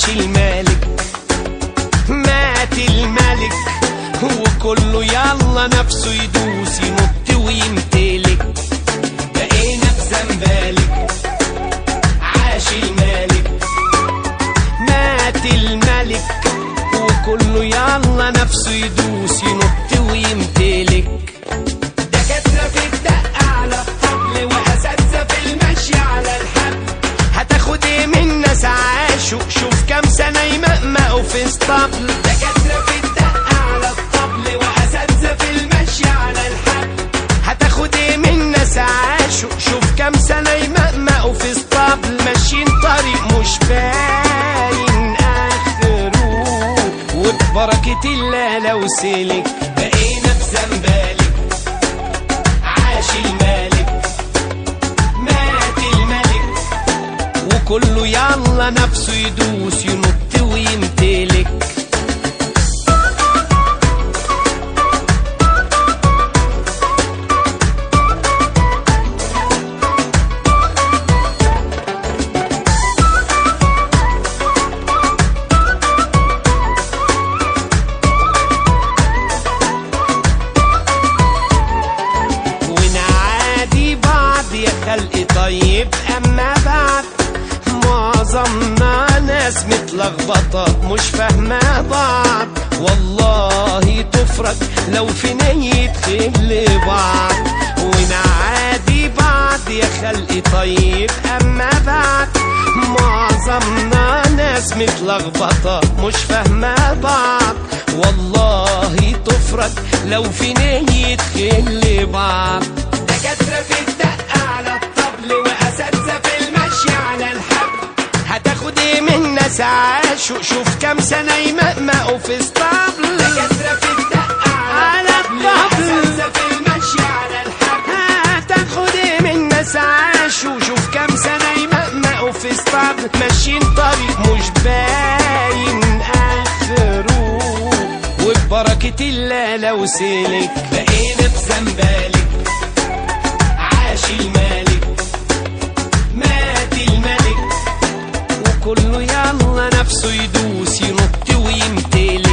عاش الملك مات الملك وكله يلا نفسه يدوس ينط ويمتلك بقينا بزنبالك عاش الملك مات الملك وكله يلا نفسه يدوس ينط ويمتلك دكاترة في الدق على الطبل وأساتذة في المشي على الحبل هتاخد ايه من ناس عاشوا شوف كام سنة يمقمقوا في اسطبل دكاترة في الدق على الطبل وأساتذة في المشي على الحبل هتاخد ايه من ناس عاشوا شوف كام سنة يمقمقوا في اسطبل ماشيين طريق مش باين آخره وببركة الله لو سلك بقينا بزنبالك عاش الملك مات الملك وكله يلا نفسه يدوس ينط ويمتلك ونعادي بعض يا خلق طيب اما بعد معظمنا ناس متلخبطة مش فاهمة بعض والله تفرج لو في نية خل بعض ونعادي بعض يا خلق طيب اما بعد معظمنا ناس متلخبطة مش فاهمة بعض والله تفرج لو في نية خل بعض دكاترة في الدق على الطبل وأساتذة في المشي على الحبل هتاخد ايه من ناس عاشوا شوف كام سنة يمقمقوا في اسطبل دكاترة في الدق على الطبل وأساتذة في المشي على الحبل هتاخد ايه من ناس عاشوا شوف كام سنة يمقمقوا في اسطبل ماشيين طريق مش باين آخره وببركة الله لو سلك بقينا بزنبالك عاش الملك مات الملك وكله يلا نفسه يدوس ينط ويمتلك